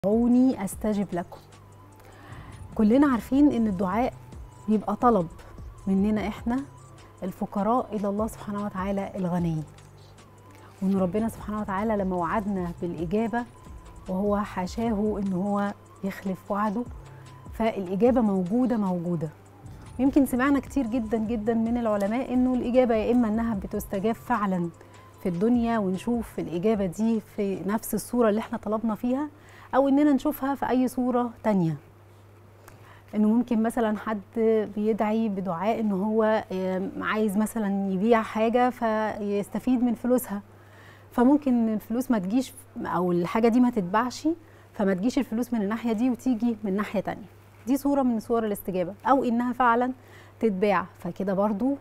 ادعوني استجب لكم كلنا عارفين ان الدعاء بيبقى طلب مننا احنا الفقراء الى الله سبحانه وتعالى الغني وان ربنا سبحانه وتعالى لما وعدنا بالاجابه وهو حاشاه ان هو يخلف وعده فالاجابه موجوده موجوده يمكن سمعنا كتير جدا جدا من العلماء انه الاجابه يا اما انها بتستجاب فعلا في الدنيا ونشوف الاجابه دي في نفس الصوره اللي احنا طلبنا فيها او اننا نشوفها في اي صوره تانية انه ممكن مثلا حد بيدعي بدعاء ان هو عايز مثلا يبيع حاجه فيستفيد من فلوسها فممكن الفلوس ما تجيش او الحاجه دي ما تتباعش فما تجيش الفلوس من الناحيه دي وتيجي من ناحيه تانية دي صوره من صور الاستجابه او انها فعلا تتباع فكده برضو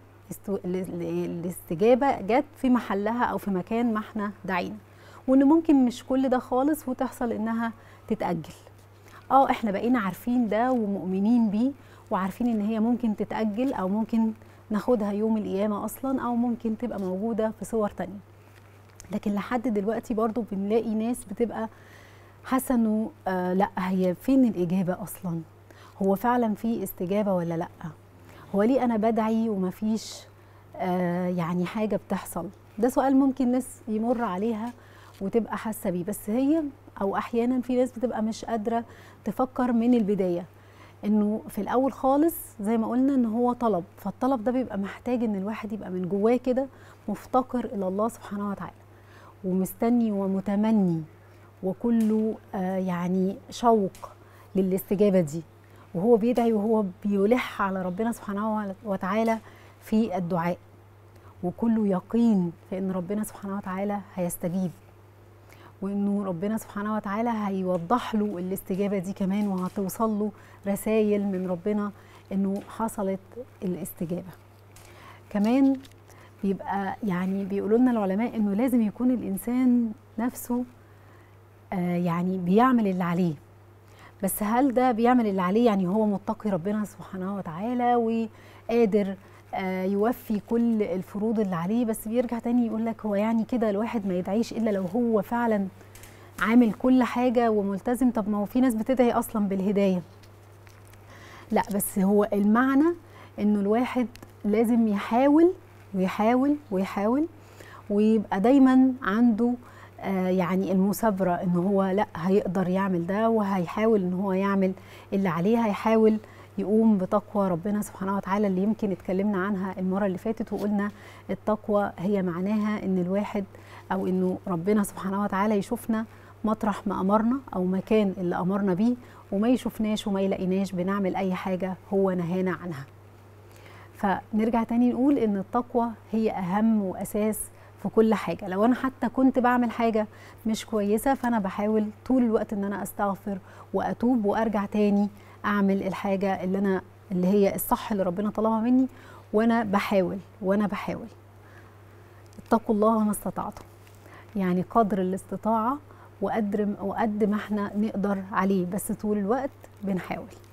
الاستجابه جت في محلها او في مكان ما احنا دعينا وان ممكن مش كل ده خالص وتحصل انها تتاجل اه احنا بقينا عارفين ده ومؤمنين بيه وعارفين ان هي ممكن تتاجل او ممكن ناخدها يوم القيامه اصلا او ممكن تبقى موجوده في صور تانية لكن لحد دلوقتي برضو بنلاقي ناس بتبقى حاسه انه آه لا هي فين الاجابه اصلا هو فعلا في استجابه ولا لا هو ليه انا بدعي ومفيش آه يعني حاجه بتحصل ده سؤال ممكن ناس يمر عليها وتبقى حاسه بيه بس هي او احيانا في ناس بتبقى مش قادره تفكر من البدايه انه في الاول خالص زي ما قلنا ان هو طلب فالطلب ده بيبقى محتاج ان الواحد يبقى من جواه كده مفتقر الى الله سبحانه وتعالى ومستني ومتمني وكله آه يعني شوق للاستجابه دي وهو بيدعي وهو بيلح على ربنا سبحانه وتعالى في الدعاء وكله يقين في ان ربنا سبحانه وتعالى هيستجيب وانه ربنا سبحانه وتعالى هيوضح له الاستجابه دي كمان وهتوصل له رسائل من ربنا انه حصلت الاستجابه كمان بيبقى يعني بيقولوا لنا العلماء انه لازم يكون الانسان نفسه آه يعني بيعمل اللي عليه بس هل ده بيعمل اللي عليه يعني هو متقي ربنا سبحانه وتعالى وقادر آه يوفي كل الفروض اللي عليه بس بيرجع تاني يقول لك هو يعني كده الواحد ما يدعيش الا لو هو فعلا عامل كل حاجه وملتزم طب ما هو في ناس بتدعي اصلا بالهدايه لا بس هو المعنى انه الواحد لازم يحاول ويحاول ويحاول ويبقى دايما عنده آه يعني المثابره ان هو لا هيقدر يعمل ده وهيحاول ان هو يعمل اللي عليه هيحاول يقوم بتقوى ربنا سبحانه وتعالى اللي يمكن اتكلمنا عنها المره اللي فاتت وقلنا التقوى هي معناها ان الواحد او انه ربنا سبحانه وتعالى يشوفنا مطرح ما امرنا او مكان اللي امرنا بيه وما يشوفناش وما يلاقيناش بنعمل اي حاجه هو نهانا عنها فنرجع تاني نقول ان التقوى هي اهم واساس في كل حاجه لو انا حتى كنت بعمل حاجه مش كويسه فانا بحاول طول الوقت ان انا استغفر واتوب وارجع تاني اعمل الحاجه اللي انا اللي هي الصح اللي ربنا طلبها مني وانا بحاول وانا بحاول اتقوا الله ما استطعتم يعني قدر الاستطاعه وقدر وقد ما احنا نقدر عليه بس طول الوقت بنحاول